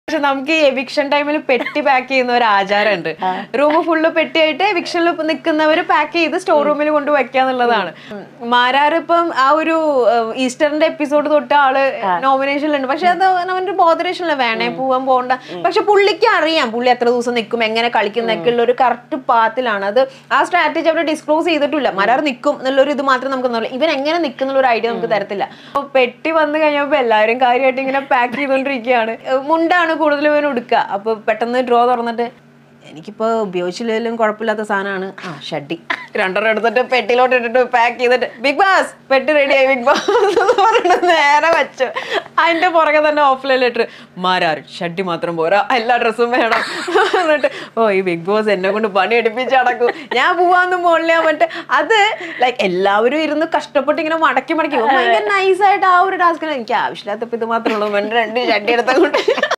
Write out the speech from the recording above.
പക്ഷെ നമുക്ക് ഈ എവിക്ഷൻ ടൈമിൽ പെട്ടി പാക്ക് ചെയ്യുന്ന ഒരു ആചാരമുണ്ട് റൂം ഫുള്ള് പെട്ടിയായിട്ട് എവിക്ഷനിൽ നിൽക്കുന്നവർ പാക്ക് ചെയ്ത് സ്റ്റോർ റൂമിൽ കൊണ്ട് വെക്കുക എന്നുള്ളതാണ് മാരാറ് ഇപ്പം ആ ഒരു ഏഹ്, ഈസ്റ്ററിന്റെ എപ്പിസോഡ് തൊട്ട് ആള് നോമിനേഷനിലുണ്ട് പക്ഷെ അത് അവന്റെ ബോധരേഷനില്ല വേണേ പോവാൻ പോകണ്ട പക്ഷെ പുള്ളിക്ക് അറിയാം പുള്ളി എത്ര ദിവസം നിൽക്കും എങ്ങനെ കളിക്കുന്നൊക്കെ ഉള്ള ഒരു കറക്റ്റ് പാത്തിലാണ് അത് ആ സ്ട്രാറ്റജി അവർ ഡിസ്ക്ലോസ് ചെയ്തിട്ടില്ല മരാർ നിൽക്കും എന്നുള്ളൊരു ഇത് മാത്രം നമുക്ക് അറിയില്ല. ഇവൻ എങ്ങനെ നിൽക്കുന്ന ഒരു ഐഡിയ നമുക്ക് തരത്തില്ല അപ്പൊ പെട്ടി വന്നു കഴിഞ്ഞപ്പോ എല്ലാവരും കാര്യമായിട്ട് ഇങ്ങനെ പാക്ക് ചെയ്തോണ്ടിരിക്കുകയാണ് ഏഹ് മുണ്ടാണ് കൂടുതലും ഇവൻ ഉടുക്കുക അപ്പൊ പെട്ടെന്ന് ഡ്രോ തുറന്നിട്ട് എനിക്കിപ്പോ ഉപയോഗിച്ചില്ലെങ്കിലും കുഴപ്പമില്ലാത്ത സാധനമാണ് ആ ഷഡ്ഡി രണ്ടെണ്ണം എടുത്തിട്ട് പെട്ടിയിലോട്ട് ഇട്ടിട്ട് പാക്ക് ചെയ്തിട്ട് ബിഗ് ബാസ് പെട്ടി റെഡിയായി ബിഗ് ബാസ് എന്ന് പറഞ്ഞിട്ട് നേരെ വെച്ചു അതിന്റെ പുറകെ തന്നെ ഓഫ്ലൈൻ ലെറ്റർ മാരാർ ഷഡ്ഡി മാത്രം പോരാ എല്ലാ ഡ്രസ്സും വേണം എന്നിട്ട് ഓ ഈ ബിഗ് ബോസ് എന്നെ കൊണ്ട് പണി എടുപ്പിച്ച് അടക്കും ഞാൻ പോവാന്ന് മുകളിലാ മറ്റേ അത് ലൈക്ക് എല്ലാവരും ഇരുന്ന് കഷ്ടപ്പെട്ട് ഇങ്ങനെ മടക്കി മടക്കി ഇവൻ ഭയങ്കര നൈസായിട്ട് ആ ഒരു ടാസ്കിന് എനിക്ക് ആവശ്യമില്ലാത്തപ്പോ ഇത് മാത്രമേ ഉള്ളൂ രണ്ട് ഷഡ്ഡി എടുത്ത കൊണ്ട്